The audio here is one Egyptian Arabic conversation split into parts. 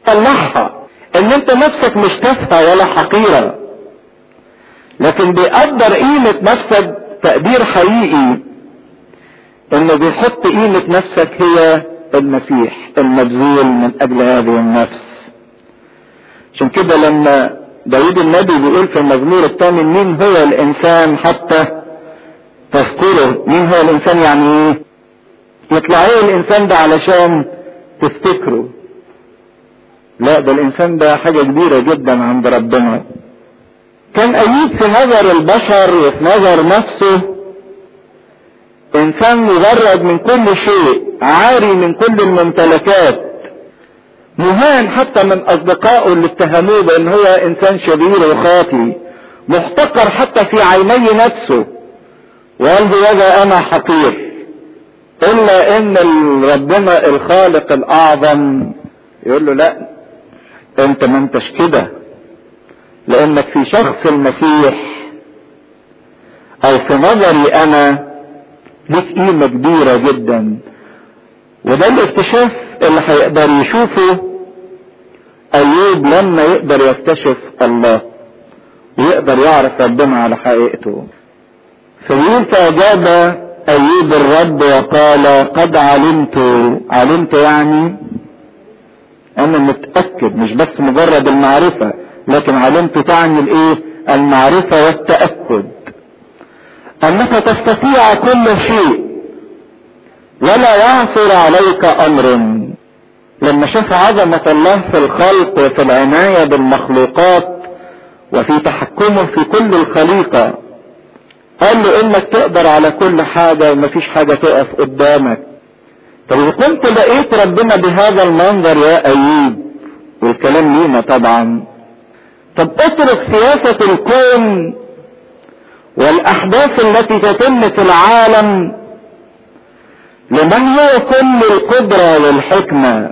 طلعها ان انت نفسك مش تافهه ولا حقيره لكن بيقدر قيمه نفسك تقدير حقيقي انه بيحط قيمه نفسك هي المسيح المبذول من اجل هذه النفس عشان كده لما داود النبي بيقول في المزمور الثامن مين هو الانسان حتى تذكره مين هو الانسان يعني ايه يطلع ايه الانسان ده علشان تفتكره لا ده الانسان ده حاجة كبيرة جدا عند ربنا كان ايوب في نظر البشر وفي نظر نفسه انسان مجرد من كل شيء عاري من كل الممتلكات مهان حتى من اصدقائه اللي اتهموه بان هو انسان شرير وخاطي محتقر حتى في عيني نفسه وقال هذا انا حقير الا ان ربنا الخالق الاعظم يقول له لا انت ما انتش كده لانك في شخص المسيح او في نظري انا ليك قيمه كبيره جدا وده الاكتشاف اللي هيقدر يشوفه ايوب لما يقدر يكتشف الله ويقدر يعرف ربنا على حقيقته فيقول فاجاب ايوب الرب وقال قد علمت علمت يعني انا متاكد مش بس مجرد المعرفه لكن علمت تعني الايه المعرفه والتاكد انك تستطيع كل شيء ولا يعثر عليك امر لما شاف عظمة الله في الخلق وفي العناية بالمخلوقات وفي تحكمه في كل الخليقة قال له انك تقدر على كل حاجة ومفيش حاجة تقف قدامك طب اذا كنت لقيت ربنا بهذا المنظر يا ايوب والكلام لينا طبعا طب اترك سياسة الكون والاحداث التي تتم في العالم لمن هو كل القدرة والحكمة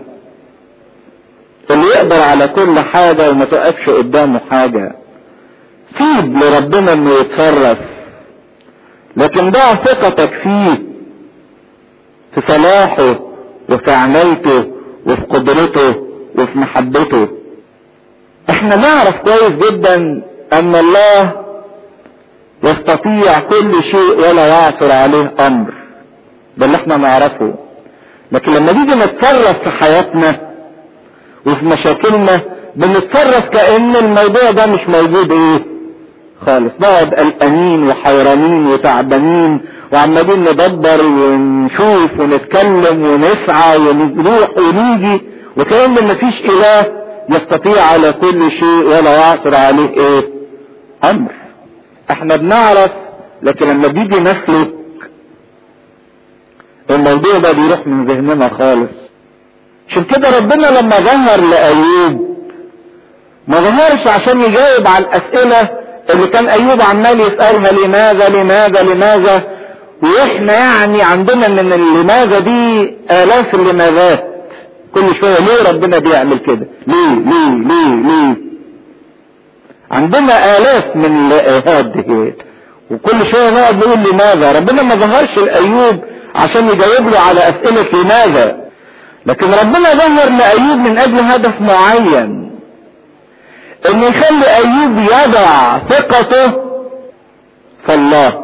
اللي يقدر على كل حاجة وما تقفش قدامه حاجة سيب لربنا انه يتصرف لكن ضع ثقتك فيه في صلاحه وفي عنايته وفي قدرته وفي محبته احنا نعرف كويس جدا ان الله يستطيع كل شيء ولا يعثر عليه امر ده اللي احنا نعرفه لكن لما نيجي نتصرف في حياتنا وفي مشاكلنا بنتصرف كأن الموضوع ده مش موجود ايه خالص نقعد قلقانين وحيرانين وتعبانين وعمالين ندبر ونشوف ونتكلم ونسعى ونروح ونيجي وكأن مفيش اله يستطيع على كل شيء ولا يعثر عليه ايه امر احنا بنعرف لكن لما بيجي نسلك الموضوع ده بيروح من ذهننا خالص عشان كده ربنا لما ظهر لأيوب ما ظهرش عشان يجاوب على الأسئلة اللي كان أيوب عمال يسألها لماذا لماذا لماذا وإحنا يعني عندنا من اللماذا دي آلاف اللماذات كل شوية ليه ربنا بيعمل كده ليه ليه ليه ليه عندنا آلاف من الآيات دي وكل شوية نقعد نقول لماذا ربنا ما ظهرش لأيوب عشان يجاوب له على أسئلة لماذا لكن ربنا ظهر لأيوب من أجل هدف معين إن يخلي أيوب يضع ثقته في الله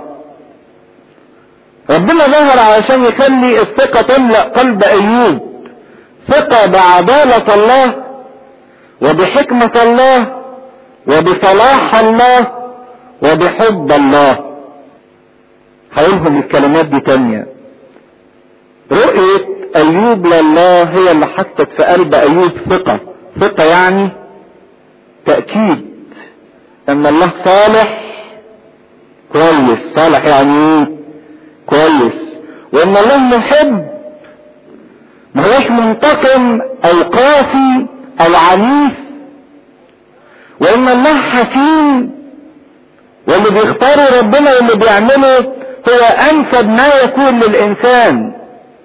ربنا ظهر علشان يخلي الثقة تملأ قلب أيوب ثقة بعدالة الله وبحكمة الله وبصلاح الله وبحب الله هقولهم الكلمات دي تانية رؤية ايوب لله هي اللي حطت في قلب ايوب ثقة ثقة يعني تأكيد ان الله صالح كويس صالح يعني ايه كويس وان الله محب ما هوش منتقم او قاسي او عنيف وان الله حكيم واللي بيختاره ربنا واللي بيعمله هو انسب ما يكون للانسان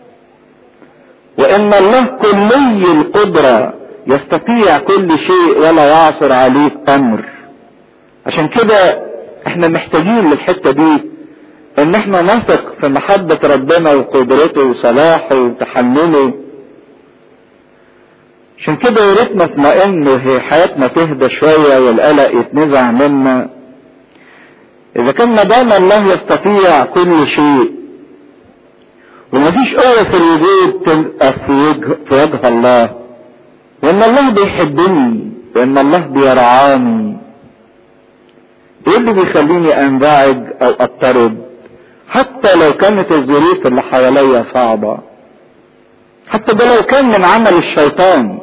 وان الله كلي القدرة يستطيع كل شيء ولا يعصر عليه امر عشان كده احنا محتاجين للحتة دي ان احنا نثق في محبة ربنا وقدرته وصلاحه وتحمله عشان كده يا ريت نطمئن وهي حياتنا تهدى شويه والقلق يتنزع منا اذا كان ما دام الله يستطيع كل شيء ومفيش قوة في الوجود تبقى في وجه, في وجه الله وان الله بيحبني وان الله بيرعاني ايه اللي بيخليني انزعج او اضطرب حتى لو كانت الظروف اللي حواليا صعبة حتى ده لو كان من عمل الشيطان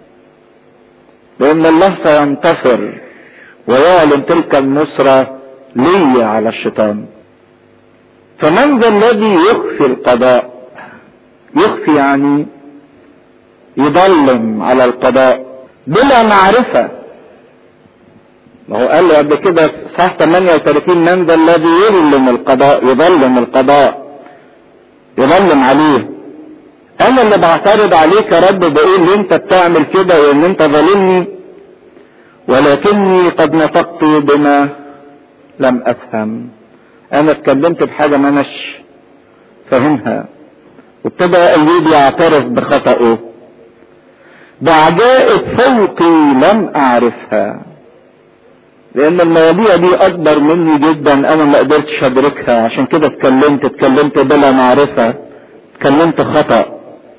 لان الله سينتصر ويعلن تلك النصرة لي على الشيطان فمن ذا الذي يخفي القضاء يخفي يعني يضلم على القضاء بلا معرفة ما هو قال له قبل كده في صح 38 من ذا الذي يظلم القضاء يظلم القضاء يظلم عليه انا اللي بعترض عليك يا رب بقول ان انت بتعمل كده وان انت ظالمني ولكني قد نطقت بما لم افهم انا اتكلمت بحاجة ما اناش فاهمها وابتدى ايوب يعترف بخطئه بعجائب فوقي لم اعرفها لان المواضيع دي اكبر مني جدا انا ما قدرتش ادركها عشان كده اتكلمت اتكلمت بلا معرفة اتكلمت خطأ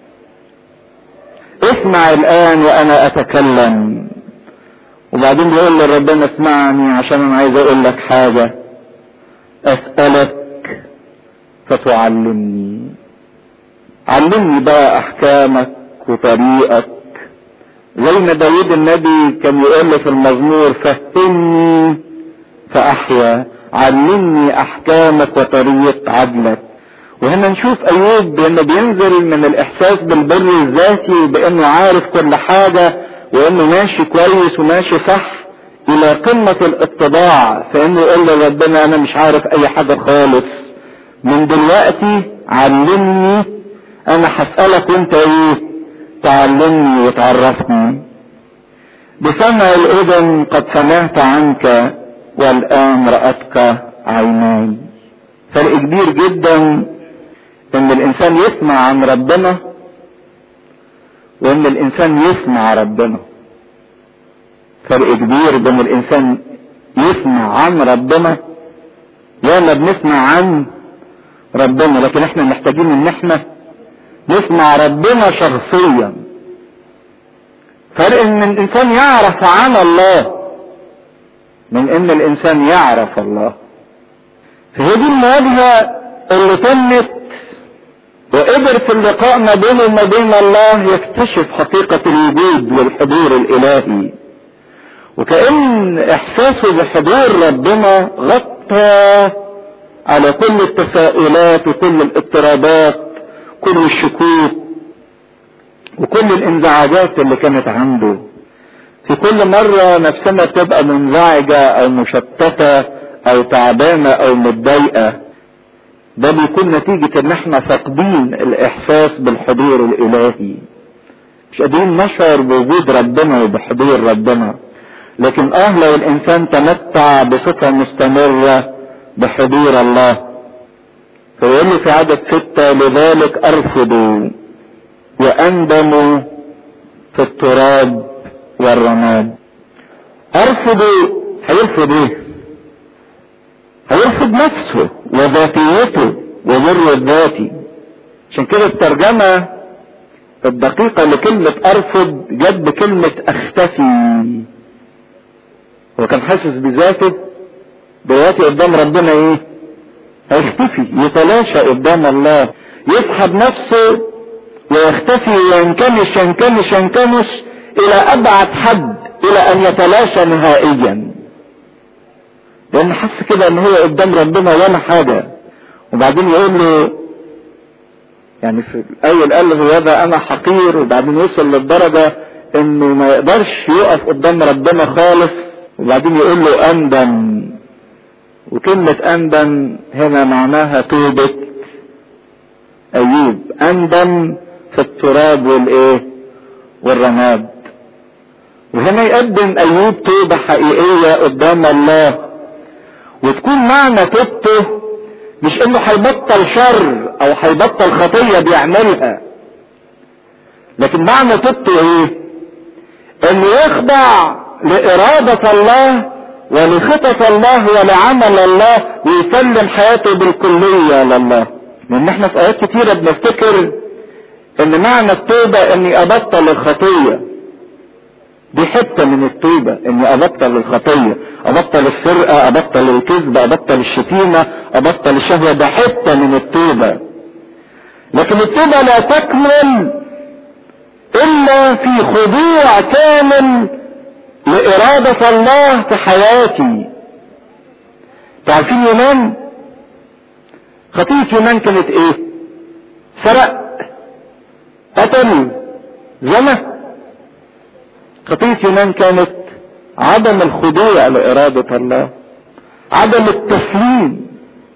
اسمع الان وانا اتكلم وبعدين بيقول لربنا اسمعني عشان انا عايز اقول لك حاجة اسألك فتعلمني علمني بقى احكامك وطريقك زي ما داود النبي كان يقول له في المزمور فهمني فاحيا علمني احكامك وطريق عدلك وهنا نشوف ايوب بانه بينزل من الاحساس بالبر الذاتي بانه عارف كل حاجة وانه ماشي كويس وماشي صح الى قمة الاتضاع فانه يقول لربنا انا مش عارف اي حاجة خالص من دلوقتي علمني انا هسألك وانت ايه تعلمني وتعرفني بسمع الاذن قد سمعت عنك والان رأتك عيناي فرق كبير جدا ان الانسان يسمع عن ربنا وان الانسان يسمع ربنا فرق كبير بين الانسان يسمع عن ربنا ياما بنسمع عن ربنا لكن احنا محتاجين ان احنا نسمع ربنا شخصيا فرق ان الانسان يعرف عن الله من ان الانسان يعرف الله فهي دي المواجهة اللي تمت وقدر في اللقاء ما بينه وما بين الله يكتشف حقيقة الوجود والحضور الالهي وكأن احساسه بحضور ربنا غطى على كل التساؤلات وكل الاضطرابات كل الشكوك وكل الانزعاجات اللي كانت عنده في كل مرة نفسنا تبقى منزعجة او مشتتة او تعبانة او متضايقة ده بيكون نتيجة ان احنا فاقدين الاحساس بالحضور الالهي مش قادرين نشعر بوجود ربنا وبحضور ربنا لكن اه لو الانسان تمتع بصفة مستمرة بحضور الله فيقول لي في عدد ستة لذلك ارفض واندم في التراب والرماد ارفض هيرفض ايه هيرفض نفسه وذاتيته وبره الذاتي عشان كده الترجمة الدقيقة لكلمة ارفض جت بكلمة اختفي هو كان حاسس بذاته دلوقتي قدام ربنا ايه هيختفي يتلاشى قدام الله يسحب نفسه ويختفي وينكمش ينكمش ينكمش الى ابعد حد الى ان يتلاشى نهائيا لان حس كده ان هو قدام ربنا ولا حاجة وبعدين يقول له يعني في الاول قال له هذا انا حقير وبعدين وصل للدرجة انه ما يقدرش يقف قدام ربنا خالص وبعدين يقول له اندم وكلمة اندم هنا معناها توبة ايوب اندم في التراب والايه والرماد وهنا يقدم ايوب توبة حقيقية قدام الله وتكون معنى توبته مش انه هيبطل شر او هيبطل خطية بيعملها لكن معنى توبته ايه انه يخضع لارادة الله ولخطط الله ولعمل الله ويسلم حياته بالكلية لله لان احنا في ايات كتيرة بنفتكر ان معنى التوبة اني ابطل الخطية دي حتة من التوبة اني ابطل الخطية ابطل السرقة ابطل الكذب ابطل الشتيمة ابطل الشهوة ده حتة من التوبة لكن التوبة لا تكمل الا في خضوع كامل لارادة الله في حياتي تعرفين يونان خطية يونان كانت ايه سرق قتل زنى خطية يونان كانت عدم الخضوع لإرادة الله عدم التسليم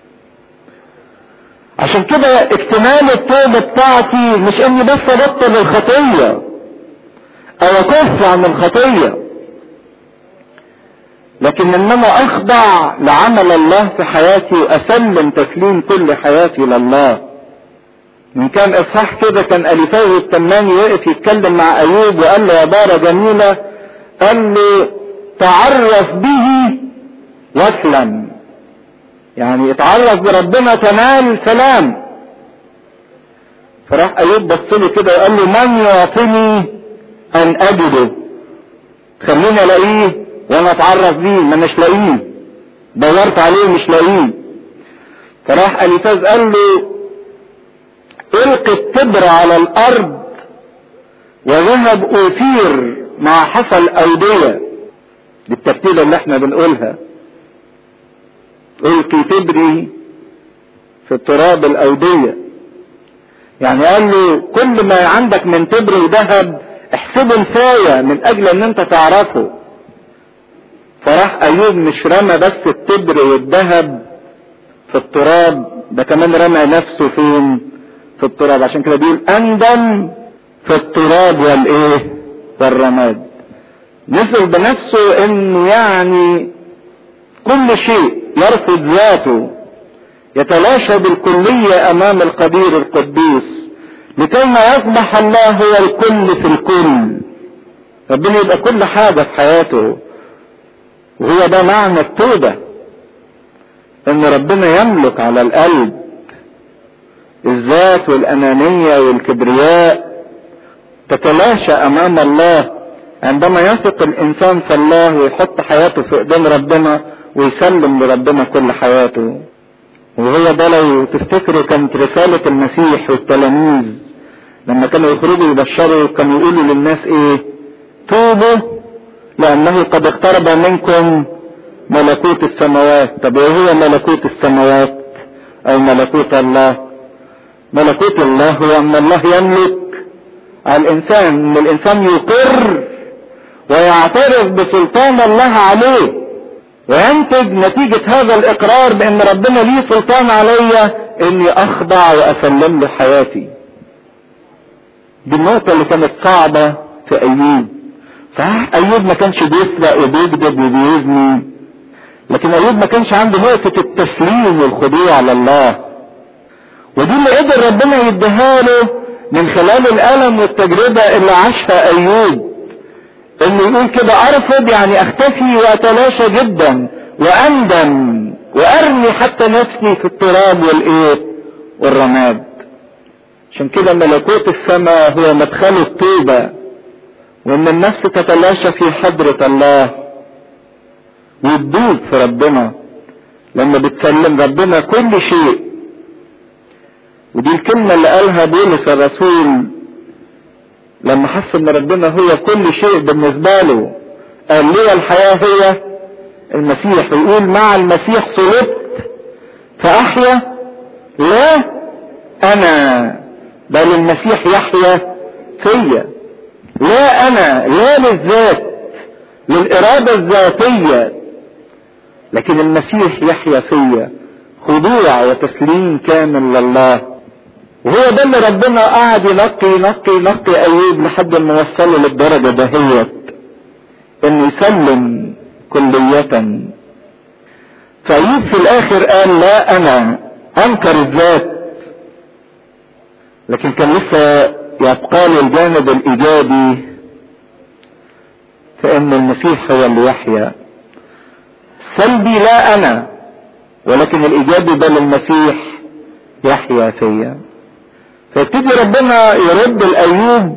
عشان كده اكتمال التوبة بتاعتي مش اني بس ابطل الخطية او اكف عن الخطية لكن ان انا اخضع لعمل الله في حياتي واسلم تسليم كل حياتي لله ان كان اصحاح كده كان اليفاز التماني وقف يتكلم مع ايوب وقال له عبارة جميلة قال له تعرف به واسلم يعني اتعرف بربنا تنال سلام فراح ايوب بص له كده وقال له من يعطيني ان اجده خليني الاقيه وانا اتعرف بيه ما مش لاقيه دورت عليه مش لاقيه فراح اليفاز قال له القي التبر على الارض وذهب اوفير مع حصل اودية دي الترتيبة اللي احنا بنقولها القي تبري في التراب الاودية يعني قال له كل ما عندك من تبر وذهب احسبه نفاية من اجل ان انت تعرفه فراح ايوب مش رمى بس التبر والذهب في التراب ده كمان رمى نفسه فين في التراب عشان كده بيقول اندم في التراب والايه والرماد نزل بنفسه انه يعني كل شيء يرفض ذاته يتلاشى بالكلية امام القدير القدوس لكي ما يصبح الله هو الكل في الكل ربنا يبقى كل حاجة في حياته وهو ده معنى التوبة ان ربنا يملك على القلب الذات والانانية والكبرياء تتلاشى امام الله عندما يثق الانسان في الله ويحط حياته في ايدين ربنا ويسلم لربنا كل حياته وهو ده لو تفتكروا كانت رسالة المسيح والتلاميذ لما كانوا يخرجوا يبشروا كانوا يقولوا للناس ايه توبوا لانه قد اقترب منكم ملكوت السماوات طب ايه هو ملكوت السماوات او ملكوت الله ملكوت الله هو ان الله يملك على الانسان ان الانسان يقر ويعترف بسلطان الله عليه وينتج نتيجة هذا الاقرار بان ربنا ليه سلطان عليا اني اخضع واسلم له حياتي دي النقطة اللي كانت صعبة في ايوب صحيح ايوب ما كانش بيسرق وبيكذب وبيزني لكن ايوب ما كانش عنده نقطة التسليم والخضوع لله ودي اللي قدر ربنا يديها له من خلال الالم والتجربة اللي عاشها ايوب انه يقول كده ارفض يعني اختفي واتلاشى جدا واندم وارمي حتى نفسي في التراب والايه والرماد عشان كده ملكوت السماء هو مدخل التوبة وان النفس تتلاشى في حضرة الله وتدوب في ربنا لما بتسلم ربنا كل شيء ودي الكلمة اللي قالها بولس الرسول لما حس ان ربنا هو كل شيء بالنسبة له قال لي الحياة هي المسيح ويقول مع المسيح صلبت فأحيا لا أنا بل المسيح يحيا فيا لا أنا لا للذات للإرادة الذاتية لكن المسيح يحيا فيا خضوع وتسليم كامل لله وهو ده اللي ربنا قعد ينقي ينقي ينقي ايوب لحد ما وصله للدرجة دهيت انه يسلم كلية فايوب في الاخر قال لا انا انكر الذات لكن كان لسه يبقى له الجانب الايجابي فان المسيح هو اللي يحيا سلبي لا انا ولكن الايجابي ده للمسيح يحيا فيا فيبتدي ربنا يرد الايوب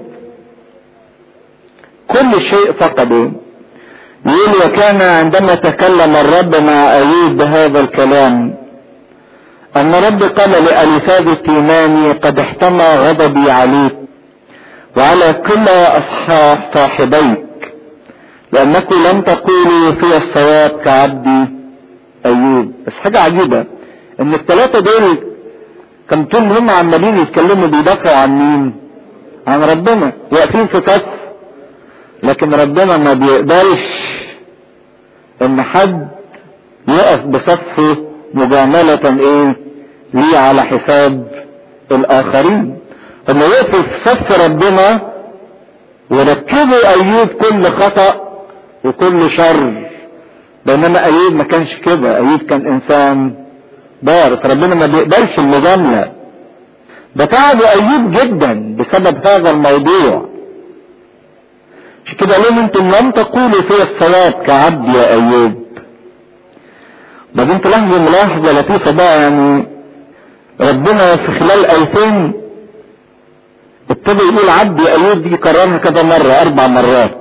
كل شيء فقده يقول وكان عندما تكلم الرب مع ايوب بهذا الكلام ان رب قال لالفاظ التيماني قد احتمى غضبي عليك وعلى كل اصحاب صاحبيك لانكم لم تقولوا في الصواب كعبدي ايوب بس حاجة عجيبة ان الثلاثة دول كانوا طول هم عمالين يتكلموا بيدافعوا عن مين عن ربنا واقفين في صف لكن ربنا ما بيقبلش ان حد يقف بصفه مجاملة ايه ليه على حساب الاخرين هم وقفوا في صف ربنا وركبوا ايوب كل خطأ وكل شر بينما ايوب ما كانش كده ايوب كان انسان بار فربنا ما بيقبلش المجاملة ده تعب ايوب جدا بسبب هذا الموضوع عشان كده لهم انتم لم تقولوا في الصلاة كعبد يا ايوب بعدين تلاحظوا ملاحظة لطيفة بقى يعني ربنا في خلال ايتين ابتدى يقول عبد يا ايوب دي كررها كذا مرة اربع مرات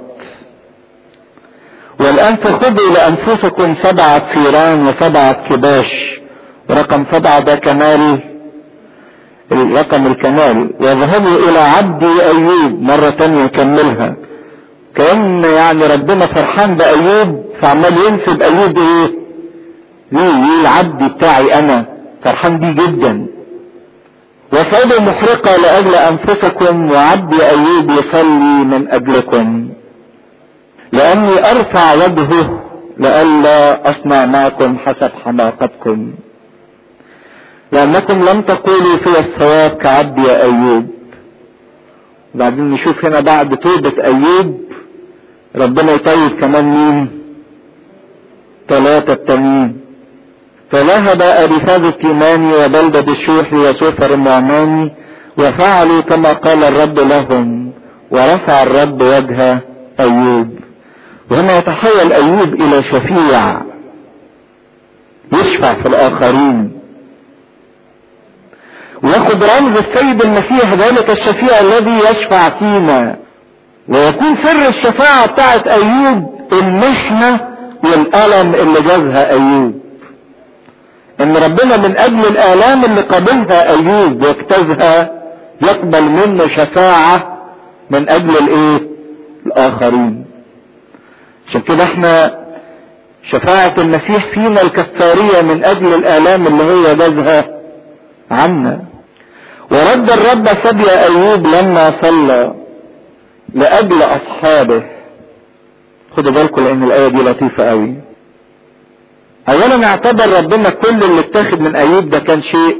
والان فخذوا لانفسكم سبعة ثيران وسبعة كباش رقم سبعة ده كمال الرقم الكمال وذهبوا الى عبدي ايوب مرة تانية يكملها كأن يعني ربنا فرحان بأيوب فعمال ينسب أيوب إيه؟ ليه؟ العبد بتاعي أنا فرحان بيه جدا. وصعدوا محرقة لأجل أنفسكم وعبد أيوب يصلي من أجلكم. لأني أرفع وجهه لئلا أصنع معكم حسب حماقتكم. لأنكم لم تقولوا في الصواب كعبد يا أيوب. وبعدين نشوف هنا بعد توبة أيوب ربنا يطيب كمان مين ثلاثة التانيين فذهب أريفاز التيماني وبلدة الشوح وسوفر النعماني وفعلوا كما قال الرب لهم ورفع الرب وجه أيوب وهنا يتحول أيوب إلى شفيع يشفع في الآخرين وياخد رمز السيد المسيح ذلك الشفيع الذي يشفع فينا ويكون سر الشفاعة بتاعت ايوب المحنة والالم اللي جازها ايوب ان ربنا من اجل الالام اللي قابلها ايوب واجتازها يقبل منه شفاعة من اجل الايه الاخرين عشان كده احنا شفاعة المسيح فينا الكفارية من اجل الالام اللي هو جازها عنا ورد الرب سبي ايوب لما صلى لاجل اصحابه خدوا بالكم لان الايه دي لطيفه قوي اولا اعتبر ربنا كل اللي اتاخد من ايوب ده كان شيء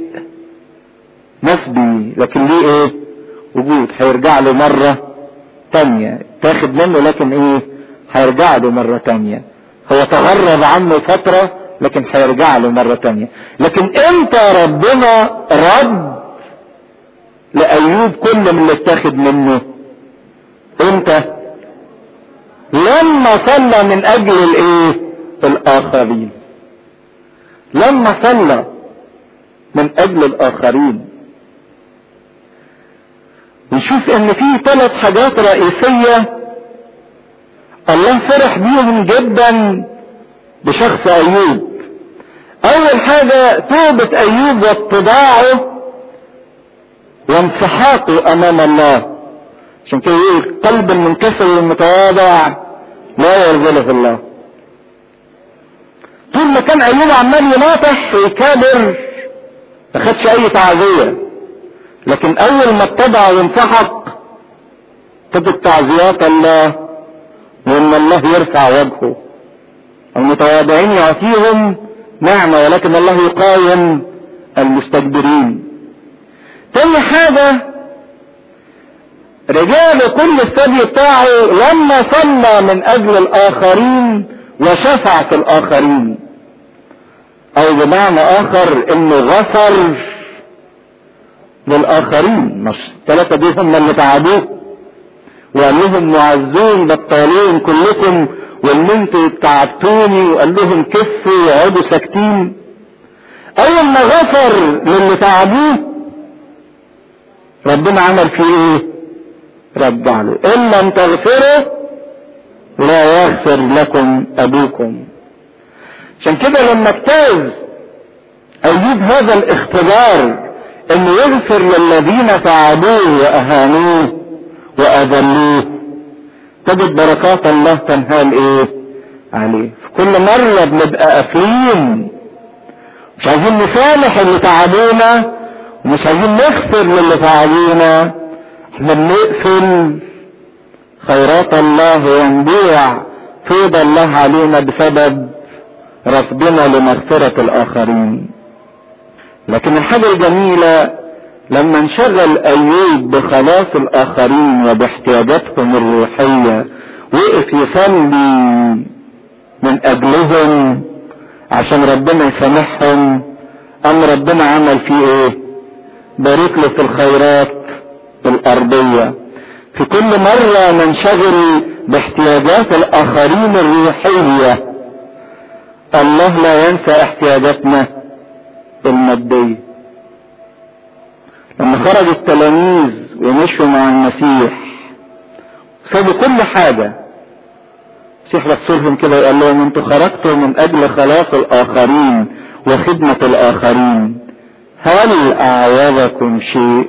نسبي لكن ليه ايه وجود هيرجع له مره تانية تاخد منه لكن ايه هيرجع له مره تانية هو تغرب عنه فتره لكن هيرجع له مره تانية لكن امتى ربنا رد لايوب كل من اللي اتاخد منه امتى لما صلى من اجل الايه الاخرين لما صلى من اجل الاخرين نشوف ان في ثلاث حاجات رئيسية الله فرح بيهم جدا بشخص ايوب اول حاجة توبة ايوب واتضاعه وانسحاقه امام الله عشان كده يقول القلب المنكسر والمتواضع لا يرزله الله طول ما كان ايوب عمال يناطح ويكابر ما خدش اي تعزيه لكن اول ما اتضع وانسحق ابتدت تعزيات الله وان الله يرفع وجهه المتواضعين يعطيهم نعمه ولكن الله يقاوم المستكبرين تاني حاجه رجع له كل الثدي بتاعه لما صلى من اجل الاخرين وشفع في الاخرين او بمعنى اخر انه غفر للاخرين مش الثلاثة دي هم اللي تعبوه وقال لهم معزون بطالين كلكم واللي انتوا تعبتوني وقال لهم كفوا وقعدوا ساكتين اول ما غفر للي تعبوه ربنا عمل فيه ايه رجع له ان لم تغفروا لا يغفر لكم ابوكم عشان كده لما اجتاز ايوب هذا الاختبار انه يغفر للذين تعبوه واهانوه واذلوه تجد بركات الله تنهال ايه عليه في كل مرة بنبقى قافلين مش عايزين نسامح اللي تعبونا ومش عايزين نغفر للي تعبونا احنا بنقفل خيرات الله وينبيع فيض الله علينا بسبب رفضنا لمغفرة الآخرين لكن الحاجة الجميلة لما انشغل أيوب بخلاص الآخرين وباحتياجاتهم الروحية وقف يصلي من أجلهم عشان ربنا يسامحهم أم ربنا عمل فيه إيه؟ بارك له في الخيرات الأرضية في كل مرة ننشغل باحتياجات الآخرين الروحية الله لا ينسى احتياجاتنا المادية لما خرج التلاميذ ومشوا مع المسيح سابوا كل حاجة المسيح بص لهم كده وقال لهم انتوا خرجتوا من اجل خلاص الاخرين وخدمة الاخرين هل اعوذكم شيء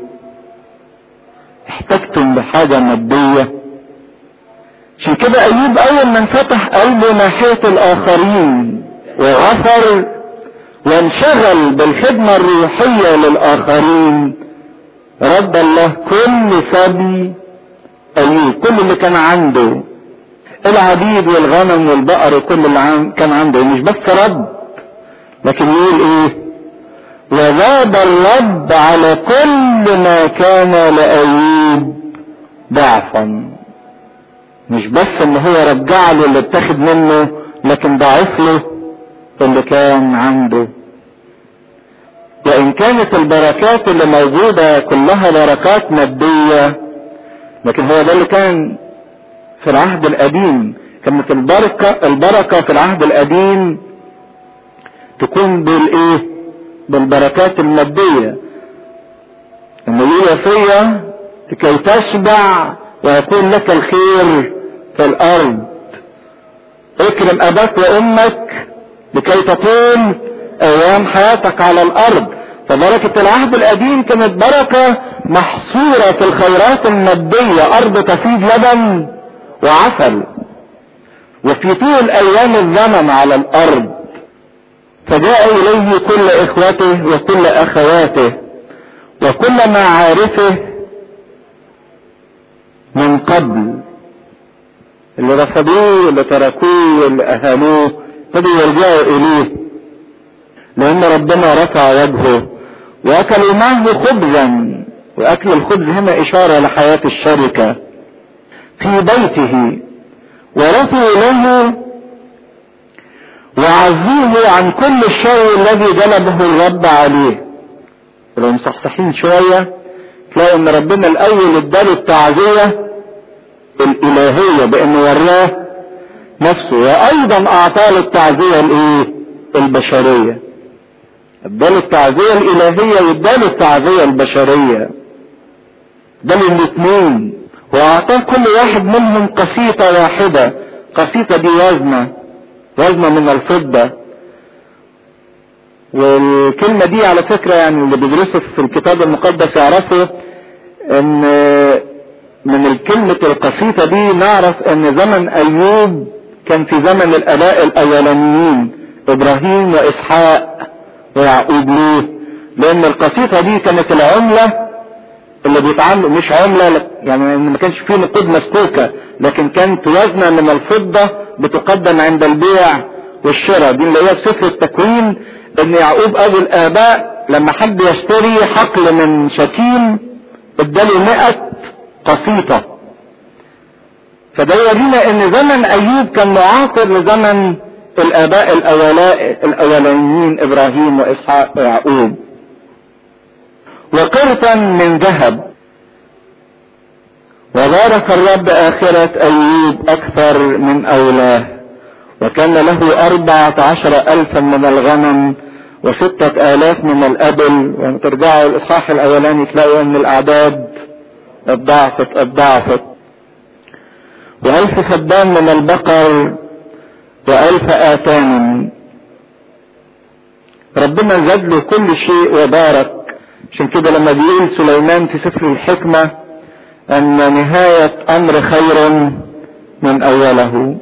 احتجتم بحاجة مادية عشان كده ايوب اول ما انفتح قلبه ناحية الاخرين وغفر وانشغل بالخدمة الروحية للاخرين رد الله كل سبي ايوب كل اللي كان عنده العبيد والغنم والبقر وكل اللي كان عنده مش بس رد لكن يقول ايه وزاد الرب على كل ما كان لأيوب ضعفا مش بس ان هو رجع له اللي اتاخد منه لكن ضاعف له اللي كان عنده وان كانت البركات اللي موجودة كلها بركات مادية لكن هو ده اللي كان في العهد القديم كانت البركة البركة في العهد القديم تكون بالايه بالبركات المادية انه ليه وصية لكي تشبع ويكون لك الخير في الارض اكرم اباك وامك لكي تطول ايام حياتك على الارض فبركة العهد القديم كانت بركة محصورة في الخيرات المادية ارض تفيض لبن وعسل وفي طول ايام الزمن على الارض فجاء اليه كل اخوته وكل اخواته وكل معارفه من قبل اللي رفضوه اللي تركوه واللي اهانوه ابتدوا يرجعوا اليه لان ربنا رفع وجهه واكلوا معه خبزا واكل الخبز هنا اشاره لحياه الشركه في بيته ورثوا له وعزوه عن كل الشر الذي جلبه الرب عليه لو مصحصحين شوية تلاقوا ان ربنا الاول اداله التعزية الالهية بانه وراه نفسه وايضا اعطاه له التعزية الايه البشرية اداله التعزية الالهية واداله التعزية البشرية اداله الاثنين واعطاه كل واحد منهم قسيطة واحدة قسيطة دي وزنة وزنة من الفضة والكلمة دي على فكرة يعني اللي بيدرسوا في الكتاب المقدس يعرفوا ان من الكلمة القسيطة دي نعرف ان زمن ايوب كان في زمن الاباء الاولانيين ابراهيم واسحاق ويعقوب ليه لان القسيطة دي كانت العملة اللي بيتعاملوا مش عملة يعني ما كانش فيه نقود مسكوكة لكن كانت وزنة من الفضة بتقدم عند البيع والشراء دي اللي هي في سفر التكوين ان يعقوب ابو الاباء لما حب يشتري حقل من شتيم اداله مئة قسيطة فده يورينا ان زمن ايوب كان معاصر لزمن الاباء الاولاء الاولانيين ابراهيم واسحاق ويعقوب وقرطا من ذهب وبارك الرب آخرة أيوب أكثر من أولاه وكان له أربعة عشر ألفا من الغنم وستة آلاف من الأبل وان ترجعوا الإصحاح الأولاني تلاقوا أن الأعداد اتضاعفت اتضاعفت وألف فدان من البقر وألف آتان ربنا زاد له كل شيء وبارك عشان كده لما بيقول سليمان في سفر الحكمة أن نهاية أمر خير من أوله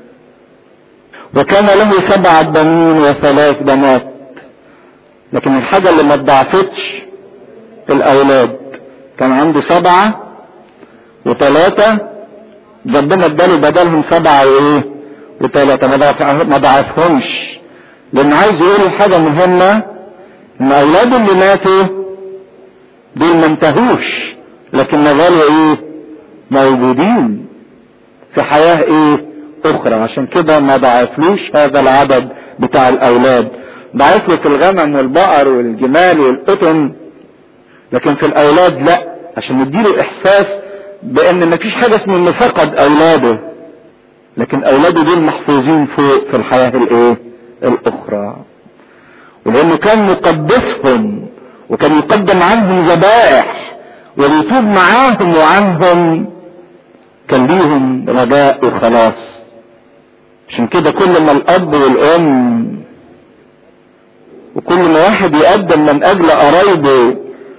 وكان له سبعة بنين وثلاث بنات لكن الحاجة اللي ما اتضاعفتش الأولاد كان عنده سبعة وثلاثة ربنا اداله بدلهم سبعة وإيه وثلاثة ما ضعفهمش لأن عايز يقول حاجة مهمة إن أولاده اللي ماتوا دول ما انتهوش لكن ما زالوا إيه موجودين في حياة إيه أخرى عشان كده ما ضعفلوش هذا العدد بتاع الأولاد ضعف له في الغنم والبقر والجمال والقطن لكن في الأولاد لا عشان نديله إحساس بأن مفيش حاجة اسمه إنه فقد أولاده لكن أولاده دول محفوظين فوق في الحياة الإيه؟ الأخرى ولأنه كان مقدسهم وكان يقدم عنهم ذبائح ويتوب معاهم وعنهم كان ليهم رجاء وخلاص عشان كده كل ما الاب والام وكل ما واحد يقدم من اجل قرايبه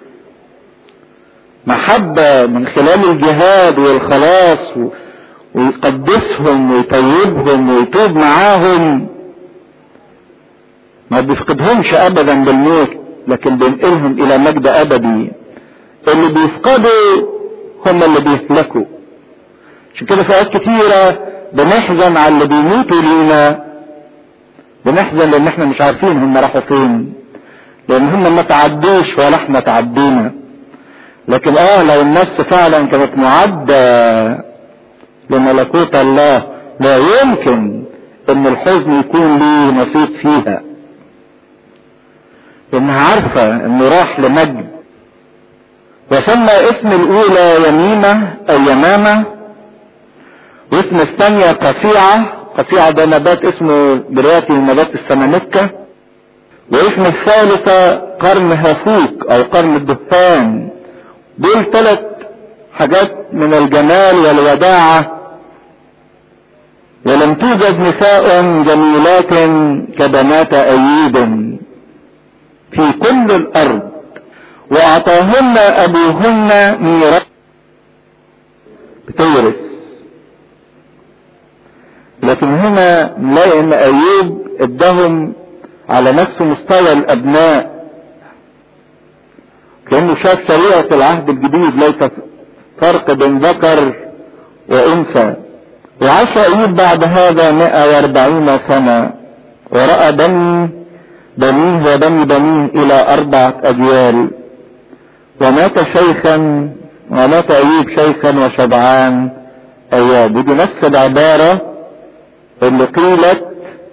محبة من خلال الجهاد والخلاص ويقدسهم ويطيبهم ويتوب معاهم ما بيفقدهمش ابدا بالموت لكن بينقلهم الى مجد ابدي اللي بيفقدوا هم اللي بيهلكوا عشان كده في اوقات كتيرة بنحزن على اللي بيموتوا لينا بنحزن لان احنا مش عارفين هم راحوا فين لان هم ما تعدوش ولا احنا تعدينا لكن اه لو النفس فعلا كانت معدة لملكوت الله لا يمكن ان الحزن يكون ليه نصيب فيها لانها عارفة انه راح لمجد وسمى اسم الاولى يميمة او يمامة واسم الثانية قصيعة قصيعة ده نبات اسمه دلوقتي نبات السمنكة واسم الثالثة قرن هافوك او قرن الدهان دول ثلاث حاجات من الجمال والوداعة ولم توجد نساء جميلات كبنات أيوب في كل الأرض وأعطاهن أبوهن ميراث بتورث لكن هنا نلاقي ان ايوب ادهم على نفس مستوى الابناء كانه شاف شريعه العهد الجديد ليس فرق بين ذكر وانثى وعاش ايوب بعد هذا 140 سنه وراى بني بنيه وبني بنيه الى اربعه اجيال ومات شيخا ومات ايوب شيخا وشبعان اياب ودي نفس العباره اللي قيلت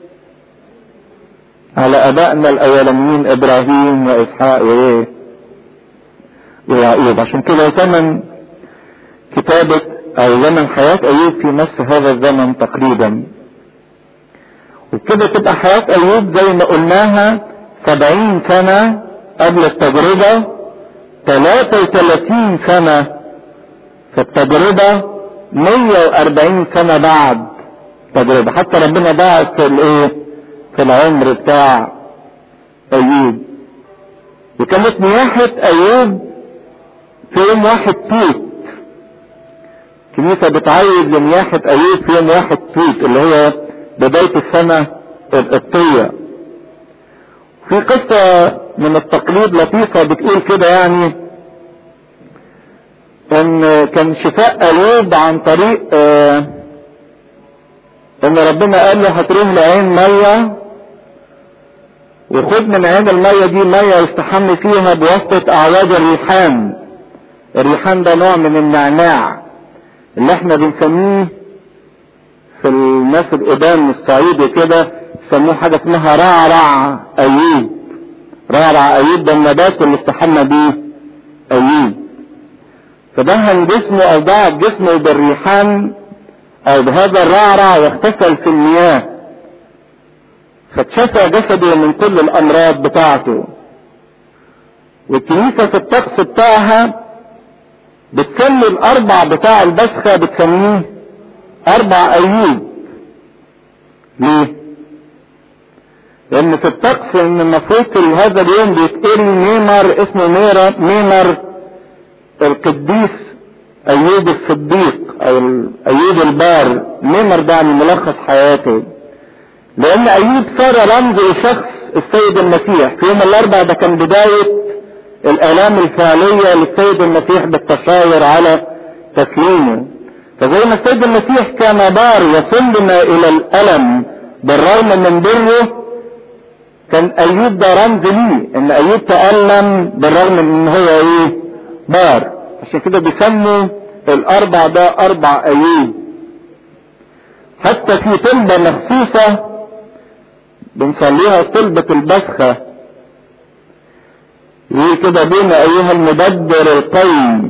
على ابائنا الاولانيين ابراهيم واسحاق وايه ويعقوب عشان كده ثمن كتابة او زمن حياة ايوب في نفس هذا الزمن تقريبا وكده تبقى حياة ايوب زي ما قلناها سبعين سنة قبل التجربة ثلاثة وثلاثين سنة في التجربة مية واربعين سنة بعد تجربة حتى ربنا بعت في الايه في العمر بتاع ايوب وكانت نياحة ايوب في يوم واحد توت الكنيسة بتعيد لنياحة ايوب في يوم واحد توت اللي هو بداية السنة القبطية في قصة من التقليد لطيفة بتقول كده يعني ان كان شفاء ايوب عن طريق آه ان ربنا قال له هتروح لعين مية وخد من عين المية دي مية يستحم فيها بواسطة اعواج الريحان الريحان ده نوع من النعناع اللي احنا بنسميه في الناس القدام الصعيد وكده يسموه حاجة اسمها رعرع ايوب رعرع ايوب ده النبات اللي استحمى بيه ايوب فدهن جسمه او ضعف جسمه بالريحان او بهذا الرعرع واغتسل في المياه فاتشفى جسده من كل الامراض بتاعته والكنيسة في الطقس بتاعها بتسمي الاربع بتاع البسخة بتسميه اربع ايوب ليه لان في الطقس ان المفروض في هذا اليوم بيتقري ميمر اسمه ميرا ميمر القديس ايوب الصديق او ايوب البار ميمر ده يعني ملخص حياته لان ايوب صار رمز لشخص السيد المسيح في يوم الاربعاء ده كان بداية الالام الفعلية للسيد المسيح بالتشاور على تسليمه فزي ما السيد المسيح كان بار يصلنا الى الالم بالرغم من بره كان ايوب ده رمز ليه ان ايوب تألم بالرغم من ان هو ايه بار عشان كده بيسموا الاربع ده اربع ايوب حتى في طلبة مخصوصة بنصليها طلبة البسخة يقول كده بين ايها المدبر القوي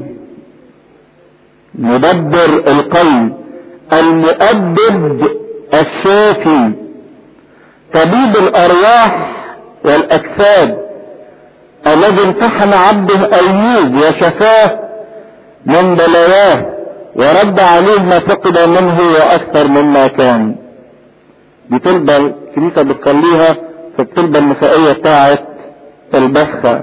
مدبر القوي المؤبد الشافي طبيب الارواح والاجساد الذي امتحن عبده ايوب وشفاه من بلاياه ورد عليه ما فقد منه واكثر مما كان دي طلبة الكنيسة بتصليها في الطلبة المسائية بتاعت البسخة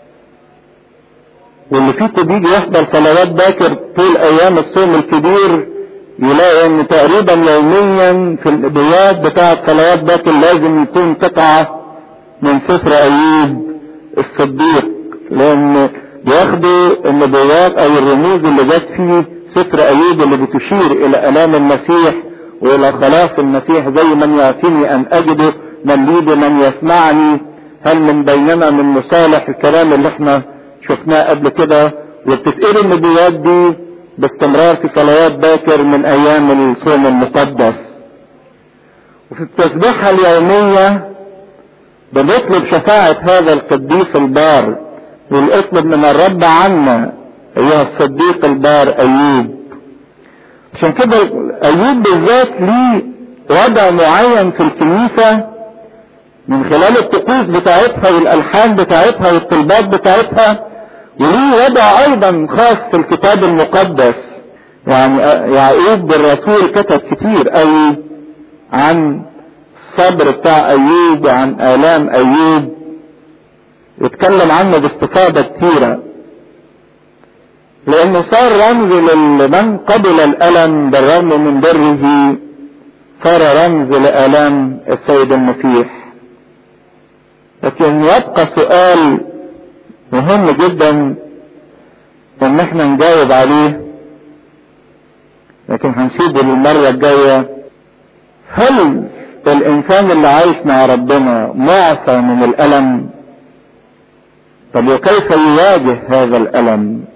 واللي فيكم بيجي يحضر صلوات باكر طول ايام الصوم الكبير يلاقي ان تقريبا يوميا في الابيات بتاعت صلوات باكر لازم يكون قطعة من سفر ايوب الصديق لان بياخدوا النبوات او الرموز اللي جت في سفر ايوب اللي بتشير الى الام المسيح والى خلاص المسيح زي من يعطيني ان اجده من لي بمن يسمعني هل من بيننا من مصالح الكلام اللي احنا شفناه قبل كده وبتتقري النبوات دي باستمرار في صلوات باكر من ايام الصوم المقدس وفي التسبيحة اليومية بنطلب شفاعة هذا القديس البار ونطلب من الرب عنا ايها الصديق البار ايوب عشان كده ايوب بالذات ليه وضع معين في الكنيسة من خلال الطقوس بتاعتها والالحان بتاعتها والطلبات بتاعتها وليه وضع ايضا خاص في الكتاب المقدس يعني يعقوب الرسول كتب كتير قوي عن الصبر بتاع ايوب وعن الام ايوب يتكلم عنه باستفاضة كتيرة لانه صار رمز لمن قبل الالم بالرغم من بره صار رمز لالام السيد المسيح لكن يبقى سؤال مهم جدا ان احنا نجاوب عليه لكن هنسيبه للمرة الجاية هل الانسان اللي عايش مع ربنا معصى من الالم طب وكيف يواجه هذا الالم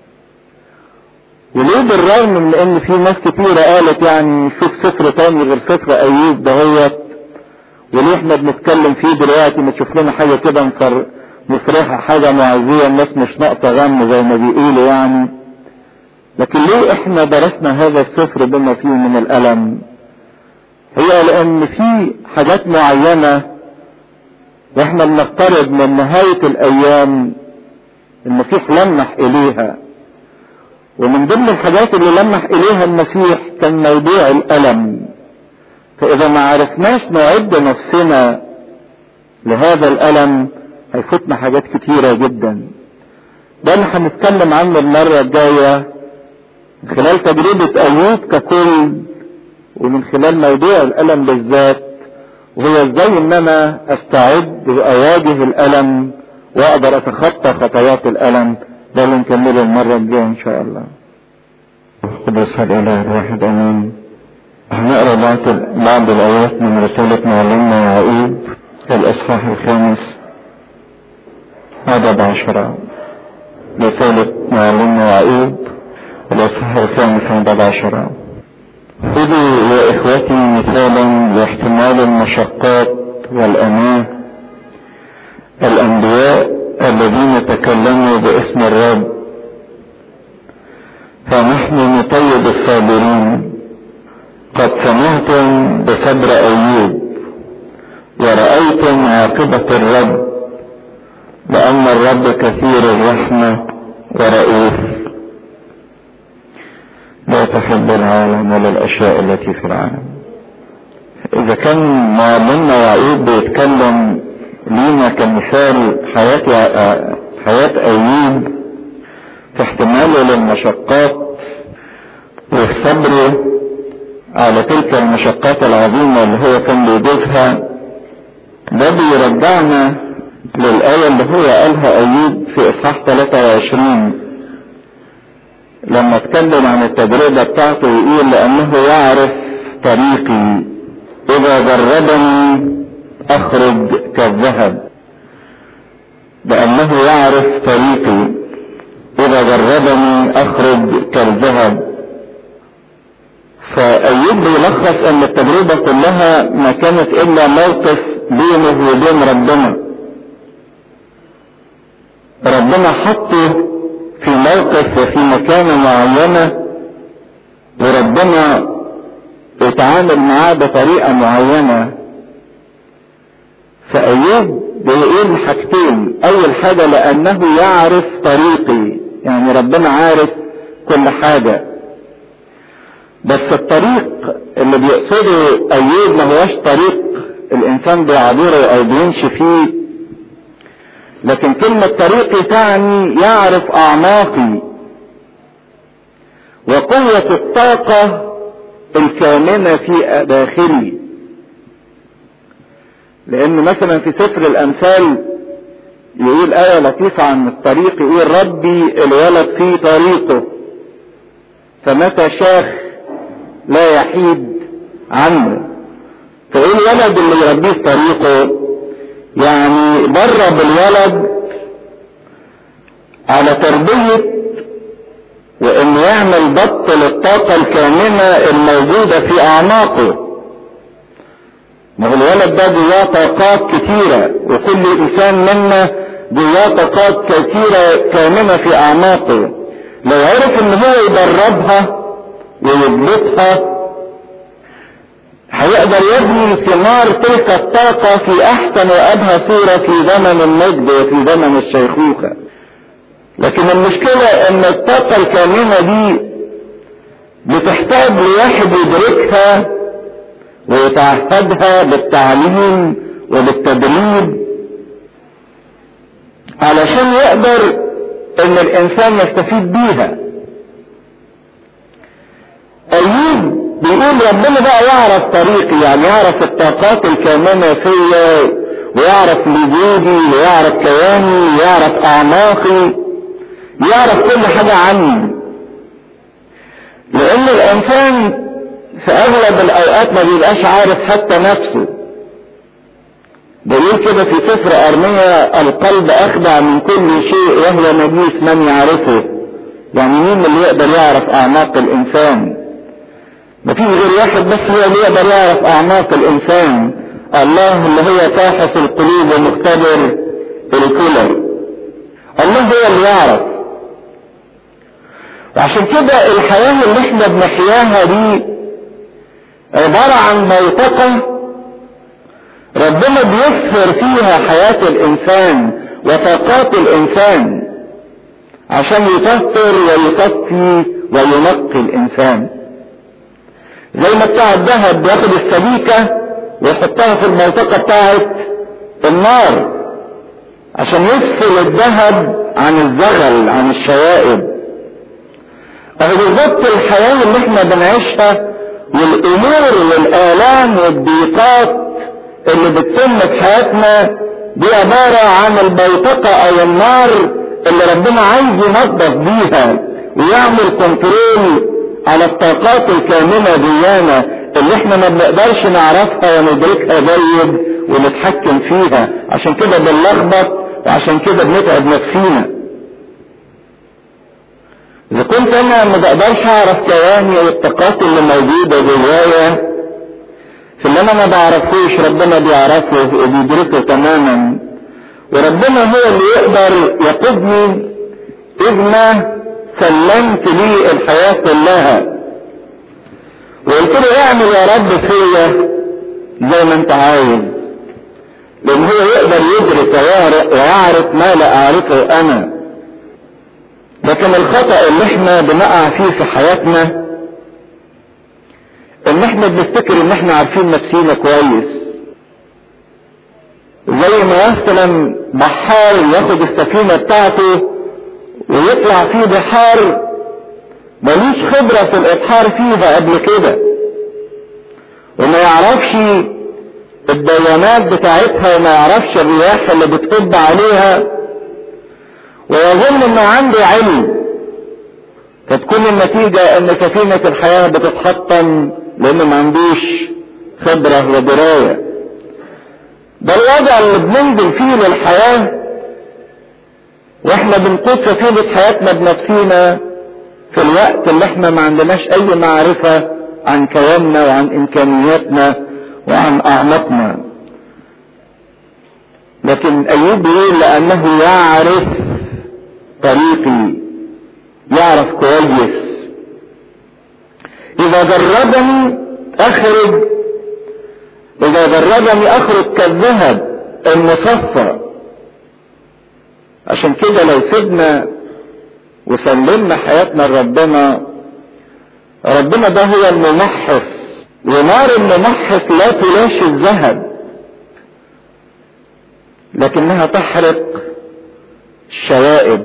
وليه بالرغم من ان في ناس كتيرة قالت يعني شوف سفر تاني غير سفر ايوب دهوت وليه احنا بنتكلم فيه دلوقتي ما تشوف لنا حاجة كده مفر مفرحة حاجة معزية الناس مش ناقصة غم زي ما بيقولوا يعني لكن ليه احنا درسنا هذا السفر بما فيه من الالم هي لان في حاجات معينة واحنا بنقترب من نهاية الايام المسيح لمح اليها ومن ضمن الحاجات اللي لمح اليها المسيح كان موضوع الالم فاذا ما عرفناش نعد نفسنا لهذا الالم هيفوتنا حاجات كتيرة جدا ده اللي هنتكلم عنه المرة الجاية من خلال تجربة ايوب ككل ومن خلال موضوع الالم بالذات وهو ازاي ان انا استعد واواجه الالم واقدر اتخطى خطوات الالم ده اللي نكمله المرة الجاية ان شاء الله قدس الاله الواحد امين هنقرا بعض بعض الايات من رسالة معلمنا يعقوب الاصحاح الخامس عدد عشرة رسالة معلمنا يعقوب الاصحاح الخامس عدد عشرة خذوا يا اخوتي مثالا لاحتمال المشقات والاناه الانبياء الذين تكلموا باسم الرب فنحن نطيب الصابرين قد سمعتم بصبر ايوب ورأيتم عاقبة الرب لأن الرب كثير الرحمة ورؤوف لا تحب العالم ولا الأشياء التي في العالم إذا كان معلمنا يعقوب بيتكلم لينا كمثال حياة حياة أيوب في احتماله للمشقات وفي صبره على تلك المشقات العظيمة اللي هو كان بيجوزها ده بيرجعنا للآية اللي هو قالها أيوب في إصحاح 23 لما اتكلم عن التجربة بتاعته يقول لأنه يعرف طريقي إذا جربني أخرج كالذهب لأنه يعرف طريقي إذا جربني أخرج كالذهب فأيوب بيلخص أن التجربة كلها ما كانت إلا موقف بينه وبين ربنا ربنا حطه في موقف وفي مكانة معينة وربنا اتعامل معاه بطريقة معينة فأيوب بيقول حاجتين أول حاجة لأنه يعرف طريقي يعني ربنا عارف كل حاجة بس الطريق اللي بيقصده أيوب ما هوش طريق الإنسان بيعبره أو بيمشي فيه لكن كلمة طريقي تعني يعرف أعماقي وقوة الطاقة الكامنة في داخلي لأن مثلا في سفر الأمثال يقول آية لطيفة عن الطريق يقول ربي الولد في طريقه فمتى شاخ لا يحيد عنه فايه الولد اللي يربيه في طريقه يعني درب الولد على تربية وانه يعمل ضبط للطاقة الكامنة الموجودة في اعماقه ما هو الولد ده جواه طاقات كتيرة وكل انسان منا جواه طاقات كتيرة كامنة في اعماقه لو عرف ان هو يدربها ويضبطها هيقدر يبني ثمار تلك الطاقة في أحسن وأبهى صورة في زمن المجد وفي زمن الشيخوخة لكن المشكلة إن الطاقة الكامنة دي بتحتاج لواحد يدركها ويتعهدها بالتعليم وبالتدريب علشان يقدر إن الإنسان يستفيد بيها أيوب بيقول ربنا بقى يعرف طريقي يعني يعرف الطاقات الكامنة فيا ويعرف وجودي ويعرف كياني ويعرف اعماقي يعرف كل حاجة عني لان الانسان في اغلب الاوقات ما بيبقاش عارف حتى نفسه بيقول كده في سفر ارميا القلب اخدع من كل شيء وهو نجيس من يعرفه يعني مين اللي يقدر يعرف اعماق الانسان مفيش غير واحد بس هو اللي يقدر يعرف اعماق الانسان الله اللي هو فاحص القلوب ومختبر الكلى الله هو اللي يعرف وعشان كده الحياة اللي احنا بنحياها دي عبارة عن موثقة ربنا بيسهر فيها حياة الانسان وطاقات الانسان عشان يطهر ويصفي وينقي الانسان زي ما بتاع الذهب بياخد السبيكة ويحطها في المنطقة بتاعت النار عشان يفصل الذهب عن الزغل عن الشوائب اهو بالظبط الحياة اللي احنا بنعيشها والامور والالام والضيقات اللي بتتم في حياتنا دي عبارة عن البيطقة او النار اللي ربنا عايز ينظف بيها ويعمل كنترول على الطاقات الكامنة ديانا اللي احنا ما بنقدرش نعرفها وندركها جيد ونتحكم فيها عشان كده بنلخبط وعشان كده بنتعب نفسينا اذا كنت انا ما بقدرش اعرف كياني والطاقات اللي موجودة جوايا في اللي انا ما بعرفوش ربنا بيعرفه وبيدركه تماما وربنا هو اللي يقدر يقودني اذ ما سلمت لي الحياة كلها وقلت له اعمل يا رب فيا زي ما انت عايز لان هو يقدر يدرك ويعرف ما لا اعرفه انا لكن الخطأ اللي احنا بنقع فيه في حياتنا ان احنا بنفتكر ان احنا عارفين نفسينا كويس زي ما مثلا بحار ياخد السفينة بتاعته ويطلع في بحار ملوش خبرة في الابحار فيها قبل كده وما يعرفش الديانات بتاعتها وما يعرفش الرياح اللي بتهب عليها ويظن انه عنده علم فتكون النتيجة ان سفينة الحياة بتتحطم لانه ما عندوش خبرة ودراية ده الوضع اللي بننزل فيه للحياة واحنا بنقود سفينة حياتنا بنفسينا في الوقت اللي احنا ما عندناش اي معرفة عن كياننا وعن امكانياتنا وعن اعماقنا لكن ايوب بيقول لانه يعرف طريقي يعرف كويس اذا جربني اخرج اذا جربني اخرج كالذهب المصفى عشان كده لو سيبنا وسلمنا حياتنا لربنا ربنا ده هو الممحص ونار الممحص لا تلاشي الذهب لكنها تحرق الشوائب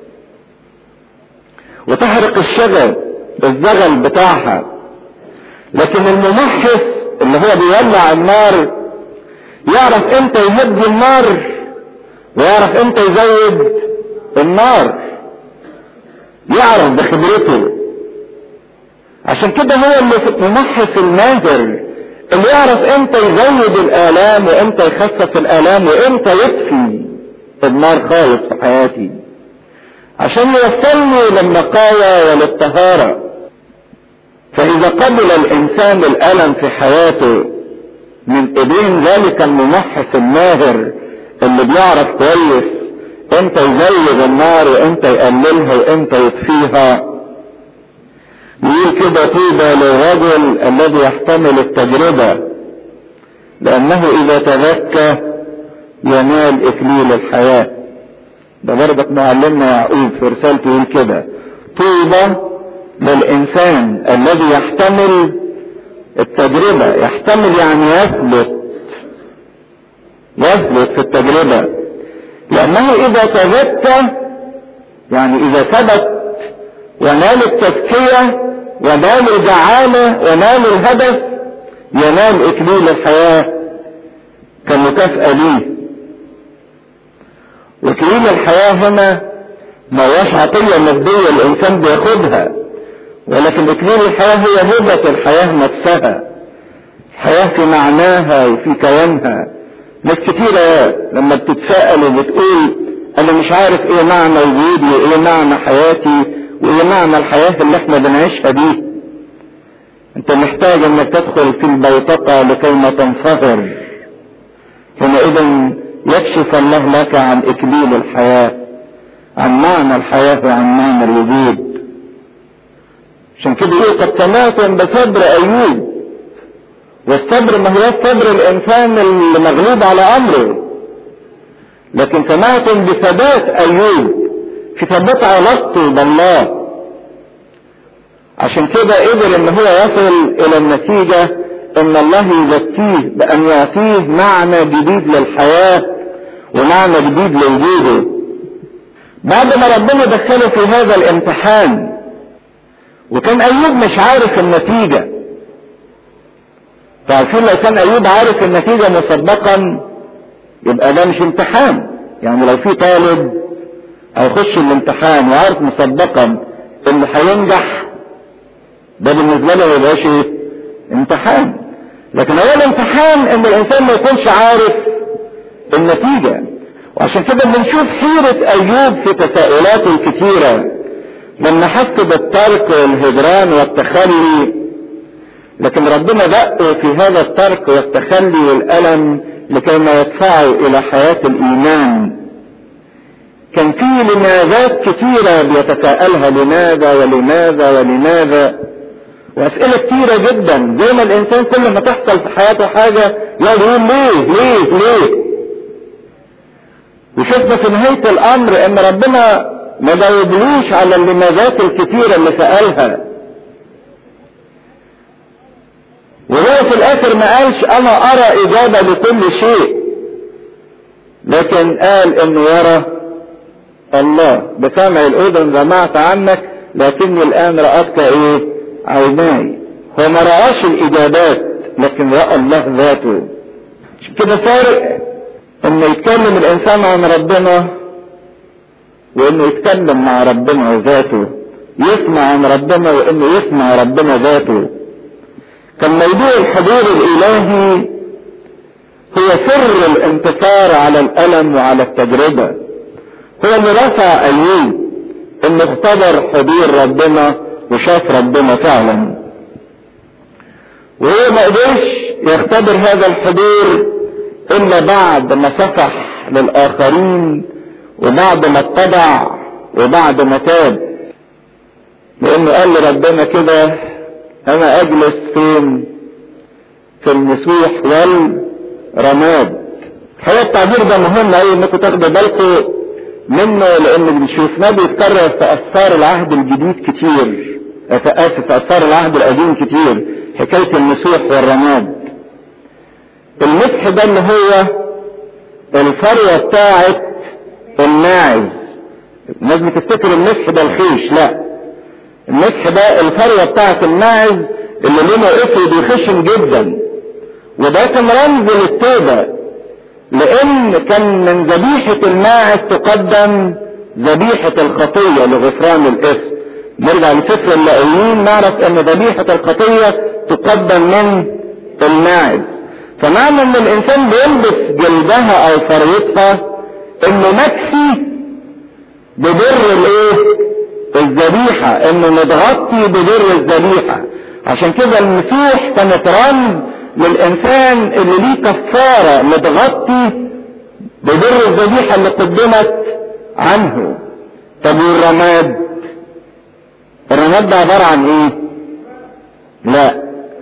وتحرق الشغل الزغل بتاعها لكن الممحص اللي هو بيولع النار يعرف امتى يهدي النار ويعرف امتى يزود النار يعرف بخبرته عشان كده هو اللي ممحص الماهر اللي يعرف امتى يزود الالام وامتى يخفف الالام وامتى يطفي النار خالص في حياتي عشان يوصلني للنقايا وللطهارة فاذا قبل الانسان الالم في حياته من ايدين ذلك الممحص الماهر اللي بيعرف كويس امتى يزود النار وامتى يقللها وامتى يطفيها يقول كده طوبى للرجل الذي يحتمل التجربة لأنه إذا تذكى ينال إكليل الحياة ده برضك معلمنا يعقوب في رسالته يقول كده طوبى للإنسان الذي يحتمل التجربة يحتمل يعني يثبت يثبت في التجربة لأنه إذا تذكى يعني إذا ثبت ونال التزكية ونال الجعالة ونال الهدف ينال إكليل الحياة كمكافأة ليه وإكليل الحياة هنا ما هوش عطية مادية الإنسان بياخدها ولكن إكليل الحياة هي هبة الحياة نفسها الحياة في معناها وفي كيانها ناس كتيرة لما بتتساءل وبتقول أنا مش عارف إيه معنى وجودي وإيه معنى حياتي وايه معنى الحياة اللي احنا بنعيشها دي انت محتاج انك تدخل في البيتقة لكي ما تنصهر حينئذ يكشف الله لك عن اكليل الحياة عن معنى الحياة وعن معنى الوجود عشان كده يقول قد سمعتم بصبر ايوب والصبر ما هو صبر الانسان اللي مغلوب على امره لكن سمعتم بثبات ايوب في ثبات علاقته بالله عشان كده قدر ان هو يصل الى النتيجة ان الله يزكيه بان يعطيه معنى جديد للحياة ومعنى جديد لوجوده بعد ما ربنا دخله في هذا الامتحان وكان ايوب مش عارف النتيجة فعارفين لو كان ايوب عارف النتيجة مسبقا يبقى ده مش امتحان يعني لو في طالب هيخش الامتحان وعارف مسبقا انه هينجح ده بالنسبه له ما يبقاش ايه؟ امتحان لكن هو الامتحان ان الانسان ما يكونش عارف النتيجه وعشان كده بنشوف حيرة ايوب في تساؤلاته الكثيرة لما حس بالترك والهجران والتخلي لكن ربنا دقه في هذا الترك والتخلي والألم لكي ما يدفعه إلى حياة الإيمان كان في لماذات كثيرة بيتساءلها لماذا ولماذا ولماذا وأسئلة كثيرة جدا زي ما الإنسان كل ما تحصل في حياته حاجة يقعد يقول ليه ليه ليه وشفنا في نهاية الأمر إن ربنا ما جاوبلوش على اللماذات الكثيرة اللي سألها وهو في الآخر ما قالش أنا أرى إجابة لكل شيء لكن قال إنه يرى الله بسمع الأذن سمعت عنك لكني الآن رأتك إيه عيناي هو ما رآش الإجابات لكن رأى الله ذاته عشان كده فارق إنه يتكلم الإنسان عن ربنا وإنه يتكلم مع ربنا ذاته يسمع عن ربنا وإنه يسمع ربنا ذاته كان موضوع الحضور الإلهي هو سر الانتصار على الألم وعلى التجربة هو اللي رفع أيوب انه اختبر حضور ربنا وشاف ربنا فعلا وهو ما قدرش يختبر هذا الحضور الا بعد ما صفح للاخرين وبعد ما اتبع وبعد ما تاب لانه قال لربنا كده انا اجلس فين في المسوح والرماد الحقيقه التعبير ده مهم قوي انكم تاخدوا بالكم منه لان شفناه بيتكرر في اسفار العهد الجديد كتير اسف في اسفار العهد القديم كتير حكايه المسوح والرماد المسح ده اللي هو الفروه بتاعه الماعز الناس بتفتكر المسح ده الخيش لا المسح ده الفروه بتاعه الماعز اللي لونه اسود وخشن جدا وده كان رمز للتوبه لان كان من ذبيحة الماعز تقدم ذبيحة الخطية لغفران الاسم نرجع لسفر اللاويين نعرف ان ذبيحة الخطية تقدم من الماعز فمعنى ان الانسان بيلبس جلدها او فروتها انه مكفي ببر الايه الذبيحة انه متغطي ببر الذبيحة عشان كده المسيح كانت رمز للانسان اللي ليه كفارة متغطي ببر الذبيحة اللي قدمت عنه طب والرماد الرماد ده عبارة عن ايه لا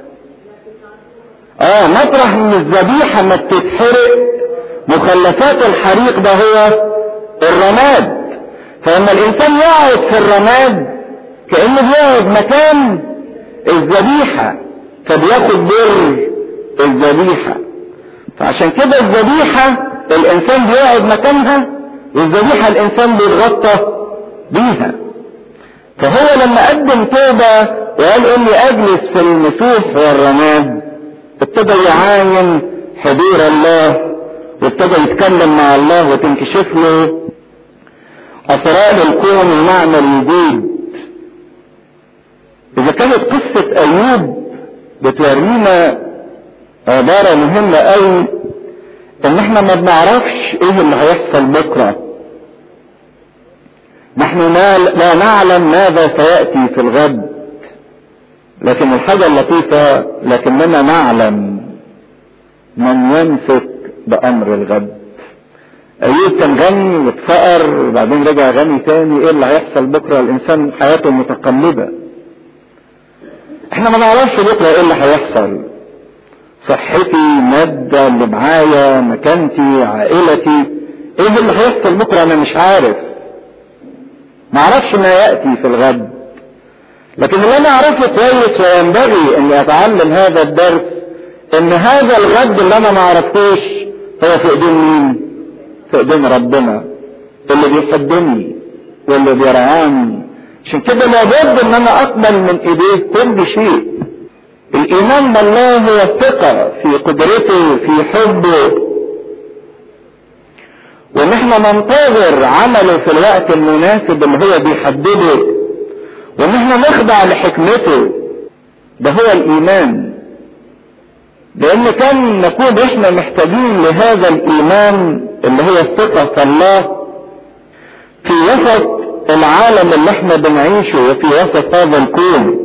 اه مطرح من الذبيحة ما بتتحرق مخلفات الحريق ده هو الرماد فلما الانسان يقعد في الرماد كأنه بيقعد مكان الذبيحة فبياخد بر الذبيحة فعشان كده الذبيحة الانسان بيقعد مكانها والذبيحة الانسان بيتغطى بيها فهو لما قدم توبة وقال اني اجلس في المسوح والرماد ابتدى يعاين حضور الله وابتدى يتكلم مع الله وتنكشف له اسرار الكون ومعنى الوجود اذا كانت قصة ايوب بتورينا عبارة مهمة قوي ان احنا ما بنعرفش ايه اللي هيحصل بكرة نحن لا نعلم ماذا سيأتي في الغد لكن الحاجة اللطيفة لكننا نعلم من يمسك بأمر الغد أيوب كان غني واتفقر وبعدين رجع غني تاني ايه اللي هيحصل بكرة الإنسان حياته متقلبة احنا ما نعرفش بكرة ايه اللي هيحصل صحتي المادة اللي معايا مكانتي عائلتي ايه اللي هيحصل بكرة انا مش عارف ما اعرفش ما يأتي في الغد لكن اللي انا اعرفه كويس وينبغي اني اتعلم هذا الدرس ان هذا الغد اللي انا ما اعرفوش هو في ايدين مين في ايدين ربنا اللي بيحبني واللي بيرعاني عشان كده لابد ان انا اقبل من ايديه كل شيء الايمان بالله هو الثقة في قدرته في حبه وان احنا ننتظر عمله في الوقت المناسب اللي هو بيحدده وان احنا نخضع لحكمته ده هو الايمان لان كان نكون احنا محتاجين لهذا الايمان اللي هو الثقة في الله في وسط العالم اللي احنا بنعيشه وفي وسط هذا الكون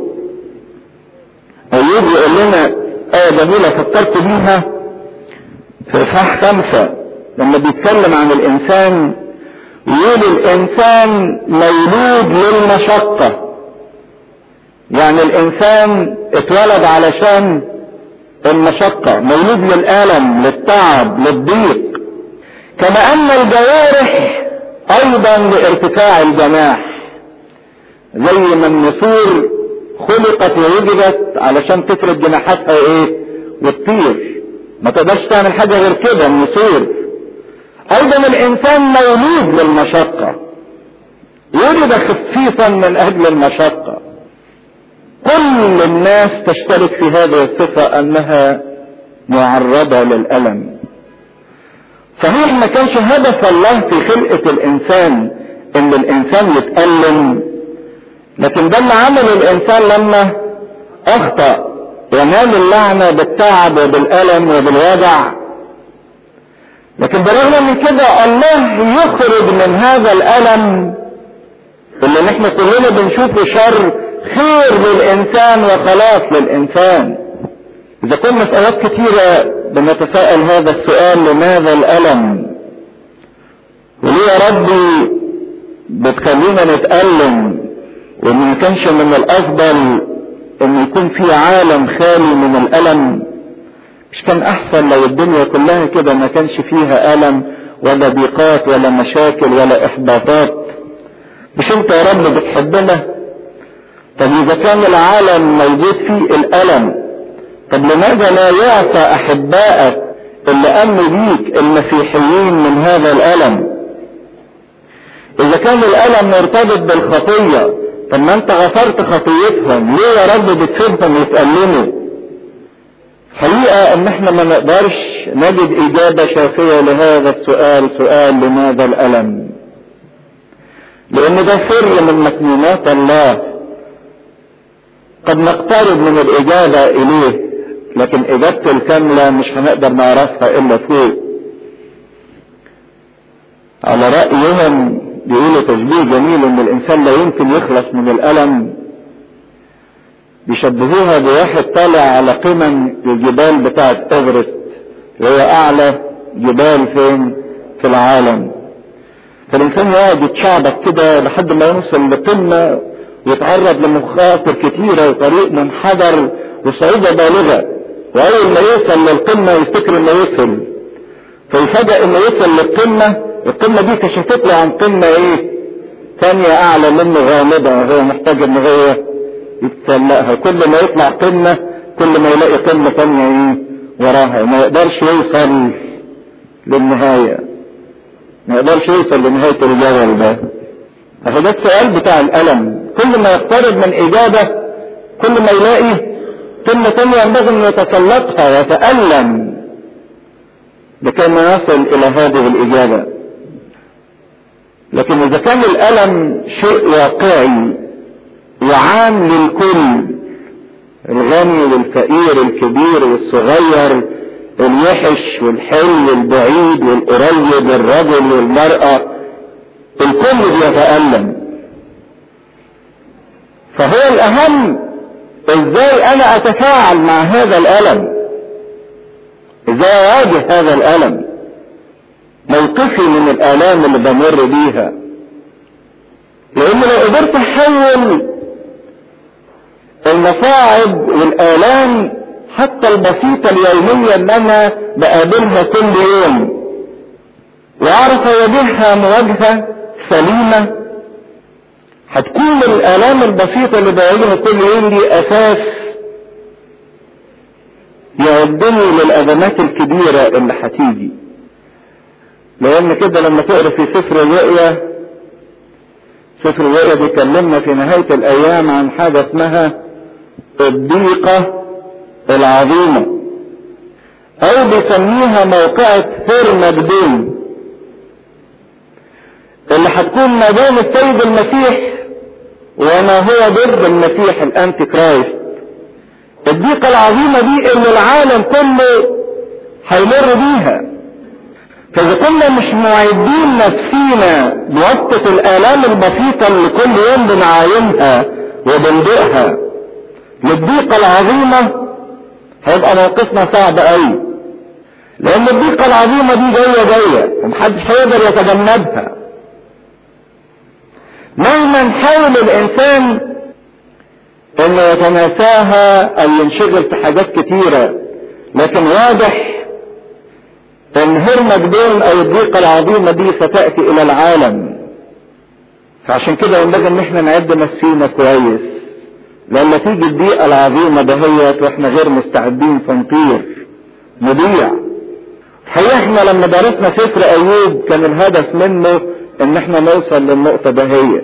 ايوب يقول لنا ايه جميلة فكرت بيها في اصحاح خمسة لما بيتكلم عن الانسان يقول الانسان مولود للمشقة يعني الانسان اتولد علشان المشقة مولود للألم للتعب للضيق كما ان الجوارح ايضا لارتفاع الجناح زي ما النسور خلقت ووجدت علشان تفرد جناحاتها ايه وتطير ما تقدرش تعمل حاجة غير كده النسور ايضا الانسان مولود للمشقة ولد خصيصا من اجل المشقة كل الناس تشترك في هذه الصفة انها معرضة للألم صحيح ما كانش هدف الله في خلقة الانسان ان الانسان يتألم لكن ده اللي عمله الانسان لما اخطأ ونال اللعنة بالتعب وبالألم وبالوجع لكن بالرغم من كده الله يخرج من هذا الألم اللي احنا كلنا بنشوفه شر خير للإنسان وخلاص للإنسان إذا كنا في أوقات كتيرة بنتساءل هذا السؤال لماذا الألم وليه يا ربي بتخلينا نتألم وإن ما كانش من الأفضل إن يكون في عالم خالي من الألم مش كان أحسن لو الدنيا كلها كده ما كانش فيها ألم ولا ضيقات ولا مشاكل ولا إحباطات مش أنت يا رب بتحبنا طب إذا كان العالم موجود فيه الألم طب لماذا لا يعطى أحبائك اللي أمنوا بيك المسيحيين من هذا الألم إذا كان الألم مرتبط بالخطية طب ما أنت غفرت خطيتهم ليه يا رب بتسيبهم يتألموا حقيقة ان احنا ما نقدرش نجد اجابة شافية لهذا السؤال سؤال لماذا الالم لان ده سر من مكنونات الله قد نقترب من الاجابة اليه لكن اجابته الكاملة مش هنقدر نعرفها الا فوق على رأيهم بيقولوا تشبيه جميل ان الانسان لا يمكن يخلص من الالم بيشبهوها بواحد طالع على قمم الجبال بتاعت ايفرست اللي هو اعلى جبال فين في العالم فالانسان يقعد يتشعبط كده لحد ما يوصل لقمة ويتعرض لمخاطر كتيرة وطريق منحدر وصعوبة بالغة واول ما يوصل للقمة يفتكر انه وصل فيفاجئ انه وصل للقمة القمة دي كشفت له عن قمة ايه ثانية اعلى منه غامضة وهو محتاج ان هو يتسلقها كل ما يطلع قمة كل ما يلاقي قمة تانية ايه وراها ما يقدرش يوصل للنهاية ما يقدرش يوصل لنهاية الجبل ده فده السؤال بتاع الألم كل ما يقترب من إجابة كل ما يلاقي قمة تانية ينبغي أن يتسلقها ويتألم لكي ما يصل إلى هذه الإجابة لكن إذا كان الألم شيء واقعي وعام للكل الغني والفقير الكبير والصغير الوحش والحلو والبعيد والقريب الرجل والمرأة الكل بيتألم فهو الأهم ازاي انا اتفاعل مع هذا الألم ازاي اواجه هذا الألم موقفي من الآلام اللي بمر بيها لان لو قدرت احول المصاعب والآلام حتى البسيطة اليومية اللي أنا بقابلها كل يوم وأعرف أواجهها مواجهة سليمة هتكون الآلام البسيطة اللي بواجهها كل يوم دي أساس يعدني للأزمات الكبيرة اللي هتيجي لأن كده لما تقرا في سفر الرؤيا سفر الرؤيا بيكلمنا في نهاية الأيام عن حاجة اسمها الضيقة العظيمة او بيسميها موقعة هرمجدون اللي هتكون ما بين السيد المسيح وما هو ضد المسيح الانتي كرايست الضيقة العظيمة دي اللي العالم كله هيمر بيها فاذا كنا مش معدين نفسينا بواسطة الالام البسيطة اللي كل يوم بنعاينها وبندقها للضيقة العظيمة هيبقى موقفنا صعب قوي لان الضيقة العظيمة دي جاية جاية ومحدش هيقدر يتجنبها مهما حاول الانسان انه يتناساها او ينشغل في حاجات كتيرة لكن واضح ان هرمجدون او الضيقة العظيمة دي ستأتي الى العالم فعشان كده ينبغي ان احنا نعد نفسينا كويس لما تيجي الضيقة العظيمة دهيت واحنا غير مستعدين فنطير نضيع الحقيقة احنا لما درسنا سفر ايوب كان الهدف منه ان احنا نوصل للنقطة دهيت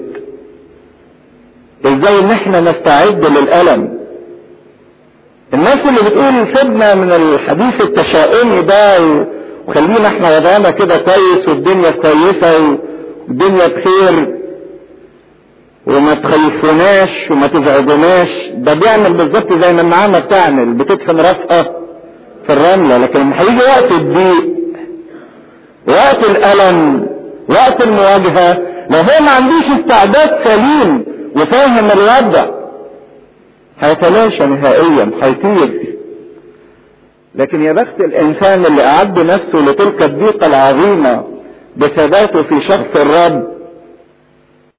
ازاي ان احنا نستعد للألم الناس اللي بتقول سيبنا من الحديث التشاؤمي ده وخلينا احنا وضعنا كده كويس والدنيا كويسة والدنيا بخير وما تخيفوناش وما تزعجوناش ده بيعمل بالظبط زي ما النعامة بتعمل بتدفن راسها في الرملة لكن لما هيجي وقت الضيق وقت الألم وقت المواجهة لو هو ما عندوش استعداد سليم وفاهم الوضع هيتلاشى نهائيا هيطير لكن يا بخت الانسان اللي اعد نفسه لتلك الضيقة العظيمة بثباته في شخص الرب